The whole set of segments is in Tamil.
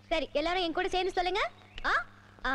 சரி எல்லாரும் என் கூட சேர்ந்து சொல்லுங்க ஆ ஆ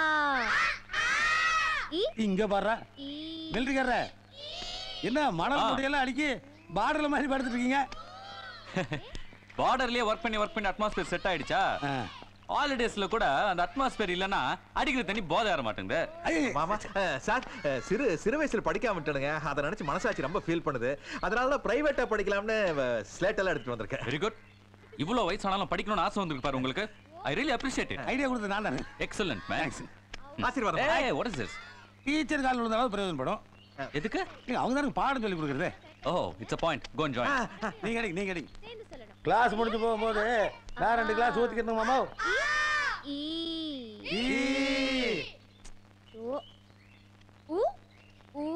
இ இங்க பாடுறா ஈ மிலிட்டரிக்காரர என்ன மணல் ஆ. முடியெல்லாம் அடிக்கி பார்டர்ல மாதிரி படுத்துட்டு இருக்கீங்க பார்டர்லயே ஒர்க் பண்ணி ஒர்க் பண்ணி அட்மாஸ்பியர் செட் ஆயிடுச்சா ஆ. ஹாலிடேஸ்ல கூட அந்த அட்மாஸ்பியர் இல்லனா அடிக்கிற தண்ணி போதை ஏற மாட்டேங்குது ஐயே, மாமா அஹ், சார் அஹ், சிறு சிறு வயசுல படிக்காம விட்டுடுங்க அதை நினைச்சு மனசாட்சி ரொம்ப ஃபீல் பண்ணுது அதனால தான் பிரைவேட்டா படிக்கலாம்னு ஸ்லேட் எல்லாம் எடுத்துட்டு வந்திருக்கேன் வெரி குட் இவ்வளவு வயசானாலும் படிக்கணும்னு ஆசை வந்திருக்கு பாரு உங்களுக்கு I really appreciate it idea கொடுத்தது நான் தானே எக்ஸலன்ட் மேன் ஆசீர்வாதம் ஏய் வாட் இஸ் திஸ் டீச்சர் காலில் விழுந்தாலும் பிரயோஜனப்படும் எதுக்கு ஏங்க, அவங்க தானே பாடம் சொல்லி கொடுக்குறது oh it's a point go and join நீங்க அடிங்க நீங்க அடிங்க சேர்ந்து சொல்லணும் கிளாஸ் முடிஞ்சு போகும்போது நான் ரெண்டு கிளாஸ் ஊத்திக்கணும் மாமா ஈ ஈ. ஓ ஊ ஊ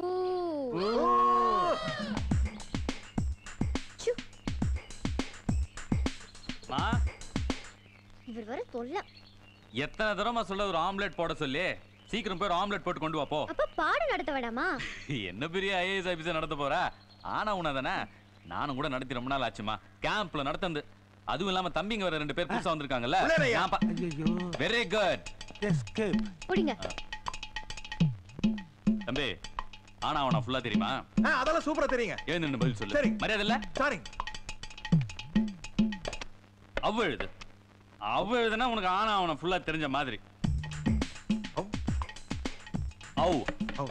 சு, மா இவர் வர தொல்லை எத்தனை தடவை சொல்ல ஒரு ஆம்லெட் போட சொல்லி சீக்கிரம் போய் ஒரு ஆம்லெட் போட்டு கொண்டு வா போ அப்ப பாடம் நடத்த வேண்டாமா என்ன பெரிய ஐஏஎஸ் ஆபீசர் நடத்த போறா ஆனா உன தானே நானும் கூட நடத்தி ரொம்ப நாள் ஆச்சுமா கேம்ப்ல நடத்தந்து அதுவும் இல்லாம தம்பிங்க வேற ரெண்டு பேர் புதுசா வந்திருக்காங்கல்ல உள்ளேறையா? ஐயையோ. Very good Escape. புடிங்க தம்பி ஆனா அவன ஃபுல்லா தெரியுமா ஆ, அதெல்லாம் சூப்பரா தெரியுங்க எழுந்து பதில் சொல்லு சரி. மரியாதை இல்ல சாரி அவ எழுது அவ எழுதுனா உனக்கு ஆனா அவன ஃபுல்லா தெரிஞ்ச மாதிரி அவ்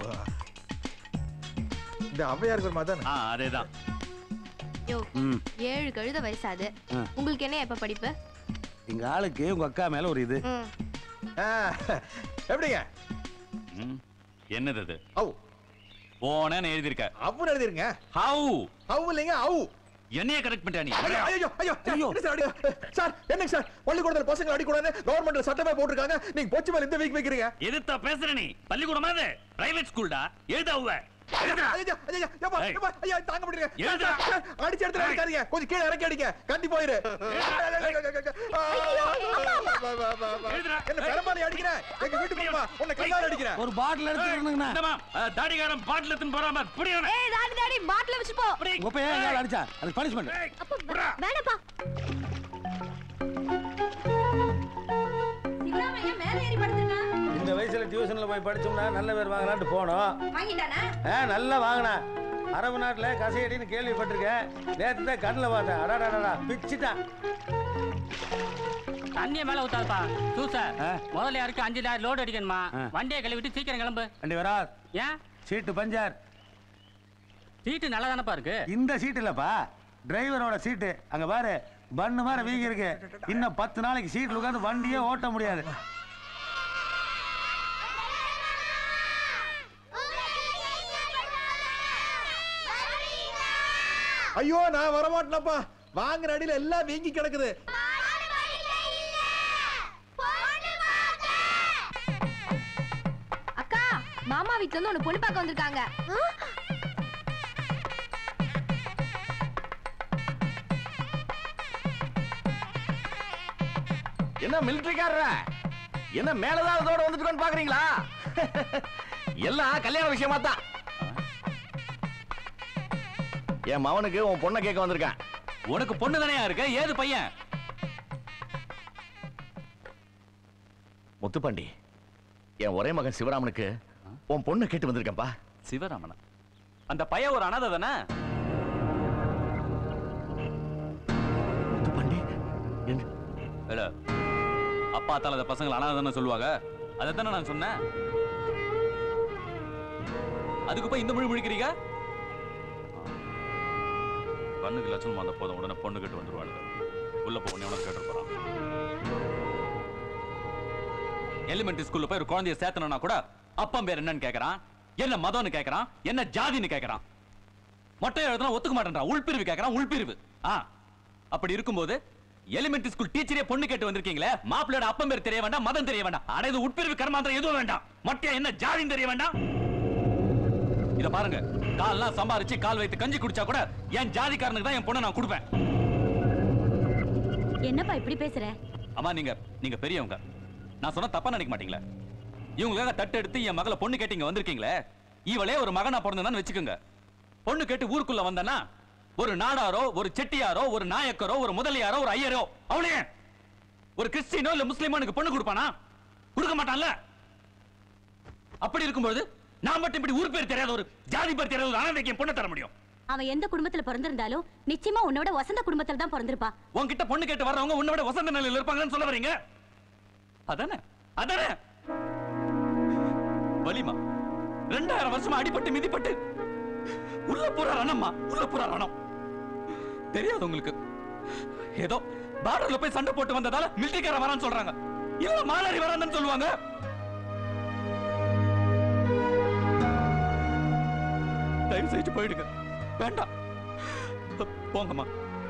இந்த ஔவையாருக்கு ஒரு மாதிரி ஆ அதேதான் யோ ம். ஏழு கழுத வயசாது ஆ. உங்களுக்கு என்ன எப்ப படிப்பு எங்க ஆளுக்கு உங்க அக்கா மேல ஒரு இது ம். எப்படிங்க ம். என்னது அது அவு போனேன்னு எழுதியிருக்க அவுன்னு எழுதிருங்க ஹவு அவு இல்லைங்க அவு என்னைய கரெக்ட் பண்ணிட்டா நீ ஐயோ ஐயோ ஐயோ சார், ஐயோ. என்ன சார் அடி- சார் என்னங்க சார் பள்ளிக்கூடத்துல பசங்க அடிக்கூடாதுன்னு கவர்மெண்ட்ல சட்டமே போட்டிருக்காங்க நீங்க பொச்சு மேல இந்த வீக் வைக்கிறீங்க எதிர்த்தா பேசுற நீ பள்ளிக்கூடமா இது பிரைவேட் ஸ்கூல்டா எழுத அவ எழுதுடா. ஐயோ, ஐயோ, எப்பா, ஏய். எப்பா, ஐயா, தாங்க முடியல. எழுதுடா. சார், சார், அடிச்ச இடத்துல ஏய். அடிக்காதீங்க. கொஞ்சம் கீழே இறக்கி அடிங்க. கண்டி போயிரு. எழுதுடா. என்ன பெரம்பாலை அடிக்கிற? எங்க வீட்டு பக்கமா, உன்னை கையால அடிக்கிறேன். ஒரு பாட்டில் எடுத்துக்கணுங்கண்ணா இந்தம்மா, அஹ், தாடிக்காரன் பாட்டில் எடுத்துன்னு போறாம புரியணும் ஏய் தாடி தாடி பாட்டில வச்சு போ உங்க பையன் எங்க ஆள் அடிச்சா அதுக்கு பனிஷ்மெண்ட் அப்ப வே- வேணாப்பா மேல ஏறி படுத்துருங்க இந்த வயசுல டியூஷன்ல போய் படிச்சோம்னா நல்ல பேர் வாங்கலாம்னு போனோம் வாங்கிட்டானா ஆ நல்லா வாங்கினா அரபு நாட்டுல கசையடின்னு கேள்விப்பட்டிருக்கேன் நேத்து தான் கண்ணில் பார்த்தேன் அடாடாடா பிச்சுட்டான் தண்ணிய மேல ஊத்தாதுப்பா சூசர் ஆ. முதல்ல யாருக்கு அஞ்சு லாரி லோடு அடிக்கணுமா ஆ. வண்டியை கழுவிட்டு சீக்கிரம் கிளம்பு வண்டி வரா ஏன் சீட்டு பஞ்சர் சீட்டு நல்லா தானப்பா இருக்கு இந்த சீட் இல்லப்பா டிரைவரோட சீட்டு அங்க பாரு பண்ணு மாதிரி வீங்கி இருக்கு இன்னும் பத்து நாளைக்கு சீட்ல உட்காந்து வண்டியே ஓட்ட முடியாது ஐயோ நான் வரமாட்டேனப்பா வாங்குற அடியில எல்லாம் வீங்கி கிடக்குது அக்கா மாமா வீட்ல இருந்து உன்னை பொண்ணு பார்க்க வந்திருக்காங்க என்ன மிலிட்டரிக்காரர என்ன மேலதான் இதோட வந்துட்டு பாக்குறீங்களா எல்லாம் கல்யாண விஷயமா தான் என் மவனுக்கு உன் பொண்ணை கேட்க வந்திருக்கேன் உனக்கு பொண்ணு தானே இருக்க ஏது பையன் முத்துப்பாண்டி என் ஒரே மகன் சிவராமனுக்கு உன் பொண்ணை கேட்டு வந்திருக்கேன்பா சிவராமனா அந்த பையன் ஒரு அனாதை தானே முத்துப்பாண்டி என்ன இல்ல அப்பா தால அந்த பசங்களை அனாதை தானே சொல்லுவாங்க அதைத்தானே நான் சொன்னேன் அதுக்கு போய் இந்த மொழி முழிக்கிறீங்க கண்ணுக்கு லட்சணம் வந்த போதும் உடனே பொண்ணு கேட்டு வந்துருவானுங்க உள்ள போ உடனே கேட்டு போறான் எலிமெண்டரி ஸ்கூல்ல போய் ஒரு குழந்தைய சேர்த்தனா கூட அப்பா பேர் என்னன்னு கேக்குறான் என்ன மதம்னு கேக்குறான் என்ன ஜாதின்னு கேக்குறான் மொட்டை எழுதுனா ஒத்துக்க மாட்டேன்றான் உள்பிரிவு கேக்குறான் உள்பிரிவு ஆ அப்படி இருக்கும்போது எலிமெண்டரி ஸ்கூல் டீச்சரே பொண்ணு கேட்டு வந்திருக்கீங்களே மாப்பிள்ளையோட அப்பன் பேர் தெரிய வேண்டாம் மதம் தெரிய வேண்டாம் அட இது உட்பிரிவு கர்மாந்திரம் எதுவும் வேண்டாம் மொட்டையா என்ன ஜாதின்னு தெரிய வேண்டாம் இத பாருங்க கால்லாம் சம்பாரிச்சு கால் வைத்து கஞ்சி குடிச்சா கூட என் ஜாதிக்காரனுக்கு தான் என் பொண்ணை நான் கொடுப்பேன் என்னப்பா இப்படி பேசுற அம்மா நீங்க நீங்க பெரியவங்க நான் சொன்னா தப்பா நினைக்க மாட்டீங்களா இவங்களுக்காக தட்டு எடுத்து என் மகளை பொண்ணு கேட்டு இங்க வந்திருக்கீங்களே இவளே ஒரு மகனா பிறந்ததான்னு வச்சுக்கோங்க பொண்ணு கேட்டு ஊருக்குள்ள வந்தனா ஒரு நாடாரோ ஒரு செட்டியாரோ ஒரு நாயக்கரோ ஒரு முதலியாரோ ஒரு ஐயரோ அவளே ஒரு கிறிஸ்டியனோ இல்ல முஸ்லிமோ எனக்கு பொண்ணு கொடுப்பானா கொடுக்க மாட்டான்ல அப்படி இருக்கும்போது நான் மட்டும் இப்படி ஊர் பேர் தெரியாத ஒரு ஜாதி பேர் தெரியாத ஒரு அனாதைக்கு என் பொண்ணை தர முடியும் அவன் எந்த குடும்பத்துல பிறந்திருந்தாலும் நிச்சயமா உன்னோட வசந்த குடும்பத்துல தான் பிறந்திருப்பா உன்கிட்ட பொண்ணு கேட்டு வர்றவங்க உன்னை விட வசந்த நிலையில இருப்பாங்கன்னு சொல்ல வரீங்க அதானே அதானே வலிமா ரெண்டாயிரம் வருஷமா அடிபட்டு மிதிப்பட்டு உள்ள போற ரணம்மா உள்ள போற ரணம் தெரியாது உங்களுக்கு ஏதோ பார்டர்ல போய் சண்டை போட்டு வந்ததால மிலிட்டரிக்கார வரான்னு சொல்றாங்க இல்ல மாலாரி வரான்னு சொல்லுவாங்க தயவு செஞ்சு போயிடுங்க வேண்டாம் போங்கம்மா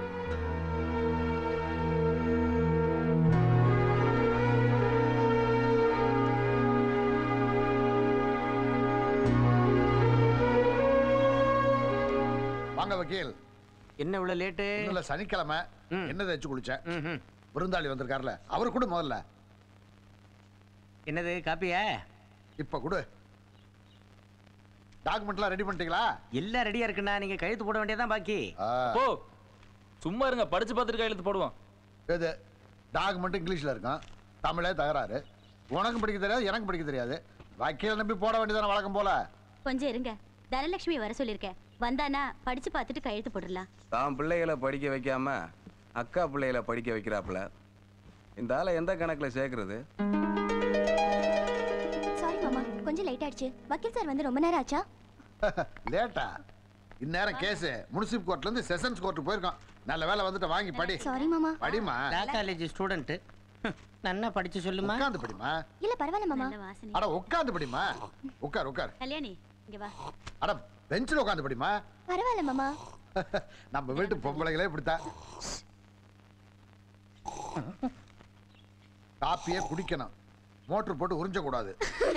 வாங்க வக்கீல் என்ன இவ்வளவு லேட்டு இன்னும் சனிக்கிழமை ம். என்ன தேய்ச்சி குளிச்சேன் ம்ஹும். விருந்தாளி வந்திருக்காருல அவரு கூட முதல்ல என்னது காப்பியா இப்ப கொடு டாக்குமெண்ட்லாம் ரெடி பண்ணிட்டீங்களா எல்லாம் ரெடியா இருக்குண்ணா நீங்க கழுத்து போட வேண்டியதான் பாக்கி ஆ, போ சும்மா இருங்க படிச்சு பார்த்துட்டு கையெழுத்து போடுவோம் இது டாக்குமெண்ட் இங்கிலீஷ்ல இருக்கும் தமிழே தகராறு உனக்கும் படிக்க தெரியாது எனக்கு படிக்க தெரியாது வக்கீல் நம்பி போட வேண்டியதான வழக்கம் போல கொஞ்சம் இருங்க தனலட்சுமி வர சொல்லிருக்கேன் வந்தானா படிச்சு பார்த்துட்டு கையெழுத்து போட்டுடலாம் தான் பிள்ளைகளை படிக்க வைக்காம அக்கா பிள்ளைகளை படிக்க வைக்கிறாப்புல இந்த ஆளை எந்த கணக்குல சேர்க்கறது சாரி மாமா கொஞ்சம் லேட் ஆயிடுச்சு வக்கீல் சார் வந்து ரொம்ப நேரம் ஆச்சா லேட்டா இந்நேரம் கேஸ் முனிசிப் கோர்ட்ல இருந்து செஷன்ஸ் கோர்ட் போயிருக்கோம் நல்ல வேலை வந்துட்டு வாங்கி படி சாரி மாமா படிமா லா காலேஜ் ஸ்டூடெண்ட் நன்னா படிச்சு சொல்லுமா உட்காந்து படிமா இல்ல பரவாயில்ல மாமா அட உட்காந்து படிமா உட்கார் உட்கார் கல்யாணி இங்க வா அட பெஞ்சில் உட்காந்து படிமா பரவாயில்ல மாமா நம்ம வீட்டு பொம்பளைகளே இப்படித்தான் காப்பியே குடிக்கணும் மோட்டர் போட்டு உறிஞ்ச கூடாது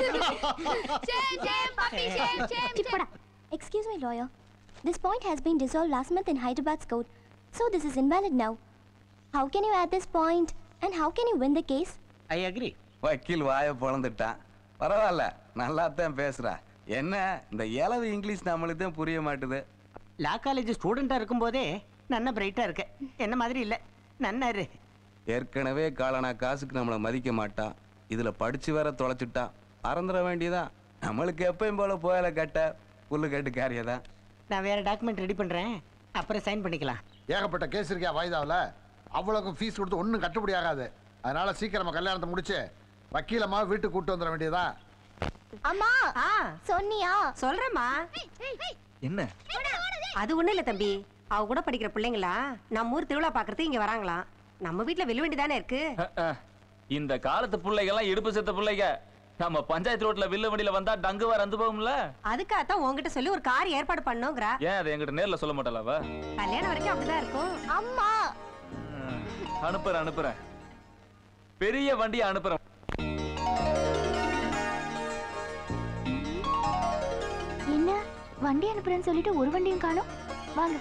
Excuse me, lawyer. This point has been dissolved last month in Hyderabad's court, so this is invalid now. How can you add this point, and how can you win the case? I agree வக்கீல் வாயை பொழந்துட்டான் பரவாயில்ல நல்லா தான் பேசுறா என்ன இந்த இளவு இங்கிலீஷ் நம்மளுக்கு தான் புரிய மாட்டுது லா காலேஜ் ஸ்டூடெண்டா இருக்கும்போதே நன்னா பிரைட்டா இருக்க என்ன மாதிரி இல்ல நன்னா இரு ஏற்கனவே காலனா காசுக்கு நம்மளை மதிக்க மாட்டான் இதுல படிச்சு வேற தொலைச்சிட்டா மறந்துட வேண்டியதான் நம்மளுக்கு எப்பயும் போல போயல கட்ட புல்லு கட்டு காரியதான் நான் வேற டாக்குமெண்ட் ரெடி பண்றேன் அப்புறம் சைன் பண்ணிக்கலாம் ஏகப்பட்ட கேஸ் இருக்கியா வாய்தாவில் அவ்வளோக்கும் ஃபீஸ் கொடுத்து ஒன்றும் கட்டுப்படி ஆகாது அதனால சீக்கிரமா கல்யாணத்தை முடிச்சு வக்கீலம்மா வீட்டுக்கு கூட்டு வந்துட வேண்டியதா அம்மா சொன்னியா சொல்றேம்மா என்ன அது ஒண்ணும் இல்ல தம்பி அவ கூட படிக்கிற பிள்ளைங்களா நம்ம ஊர் திருவிழா பாக்குறதுக்கு இங்க வராங்களாம் நம்ம வீட்ல விழுவண்டி தானே இருக்கு இந்த காலத்து பிள்ளைகள்லாம் இடுப்பு செத்த பிள்ளைங்க நம்ம பஞ்சாயத்து ரோட்ல வில்ல வண்டியில வந்தா டங்கு வர அந்து போகும்ல அதுக்காகத்தான் உன்கிட்ட சொல்லி ஒரு கார் ஏற்பாடு பண்ணோங்கிறா ஏன் அதை என்கிட்ட நேர்ல சொல்ல மாட்டாளா அவ கல்யாணம் வரைக்கும் அப்படிதான் இருக்கும் அம்மா அனுப்புறேன் அனுப்புறேன் பெரிய வண்டியை அனுப்புறேன் என்ன வண்டி அனுப்புறேன்னு சொல்லிட்டு ஒரு வண்டியும் காணோம் வாங்க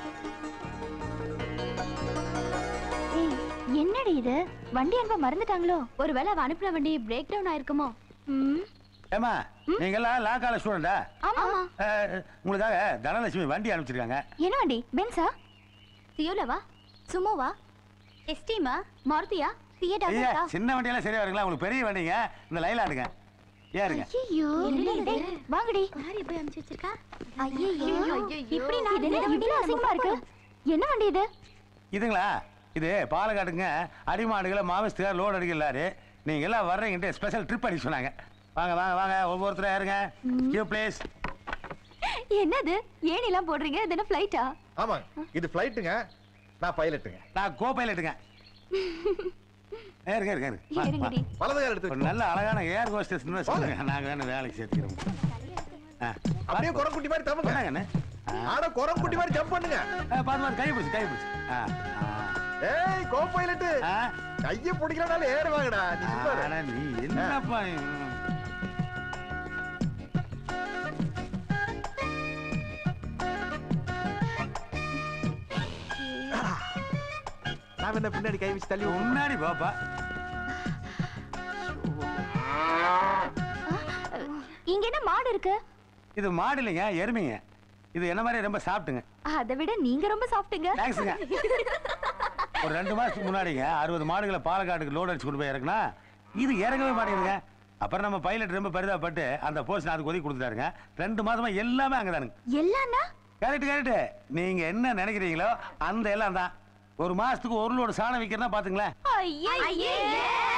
ஏய் என்னடி இது வண்டி அனுப்ப மறந்துட்டாங்களோ ஒருவேளை அவ அனுப்புன வண்டி பிரேக் டவுன் ஆயிருக்குமோ ம் ஏமா நீங்கெல்லாம் லா காலேஜ் ஸ்டூடெண்டா ஆமா உங்களுக்காக தனலட்சுமி வண்டி அனுப்பிச்சிருக்காங்க என்ன வண்டி பென்ஸா சியோலவா சுமோவா எஸ்டிமா மாருதியா ஐயா சியடா சின்ன வண்டியெல்லாம் சரியா வருங்களா உங்களுக்கு பெரிய வண்டிங்க இந்த லைலாண்டுங்க ஏறுங்க ஐயோ வாங்கடி யார் இப்படி அனுப்பிச்சு வச்சிருக்கா ஐயோ இப்படி நான் இது என்ன வண்டியில அசிங்கமா இருக்கு என்ன வண்டி இது இதுங்களா இது பாலக்காட்டுங்க அடிமாடுகளை மாவஸ்துக்கார் லோடு அடிக்கலாரு நீங்க எல்லாம் வர்றீங்கன்ட்டு ஸ்பெஷல் ட்ரிப் அடிக்க சொன்னாங்க வாங்க வாங்க வாங்க ஒவ்வொருத்தரும் ஏறுங்க கியூ பிளேஸ் என்னது ஏணிலாம் போடுறீங்க இது என்ன ஃப்ளைட்டா ஆமா இது ஃபிளைட்டுங்க நான் பைலட்டுங்க நான் கோ பைலட்டுங்க ஏறுங்க ஏறுங்க ஏறுங்க. வா, வா. ஏறுங்கடி வலது கால் எடுத்து ஒரு நல்ல அழகான ஏர் ஹோஸ்டஸ் சொல்லுங்க நாங்க வேணும் வேலைக்கு சேர்த்துக்கிறோம் ஆ, அப்படியே குரங்குட்டி மாதிரி தமுங்க என்னங்கண்ணே? ஆ, ஆனா குரங்குட்டி மாதிரி ஜம்ப் பண்ணுங்க ஆ, பார்த்து பார்த்து கை பிடிச்சு கை பிடிச்சு ஆ, ஏய் கோ பைலட்டு ஆ. கைய பிடிக்கிறனால ஏறுவாங்கடா நீ ஆ, சும்மா இரு. அட நீ என்னப்பா ம். நான் என்ன பின்னாடி கை வச்சு தள்ளி விட்டுமா? முன்னாடி பாப்பா இங்க என்ன மாடு இருக்கு இது மாடு இல்லைங்க எருமைங்க இது என்ன மாதிரி ரொம்ப சாப்பிட்டுங்க அதை விட நீங்க ரொம்ப சாப்பிட்டுங்க தேங்க்ஸுங்க ஒரு ரெண்டு மாசத்துக்கு முன்னாடிங்க அறுபது மாடுகளை பாலக்காட்டுக்கு லோடு அடிச்சு கொண்டு போய் இறக்குனா இது இறங்கவே மாட்டேங்குதுங்க அப்புறம் நம்ம பைலட் ரொம்ப பரிதாபப்பட்டு அந்த போஸ்ட் அதுக்கு ஒதுக்கி கொடுத்துட்டாருங்க ரெண்டு மாசமா எல்லாமே அங்கதானுங்க எல்லாம்னா கரெக்ட் கரெக்ட் நீங்க என்ன நினைக்கிறீங்களோ அந்த எல்லாம் தான் ஒரு மாசத்துக்கு ஒரு லோடு சாணம் விற்கிறதா பாத்துங்களேன் ஐயே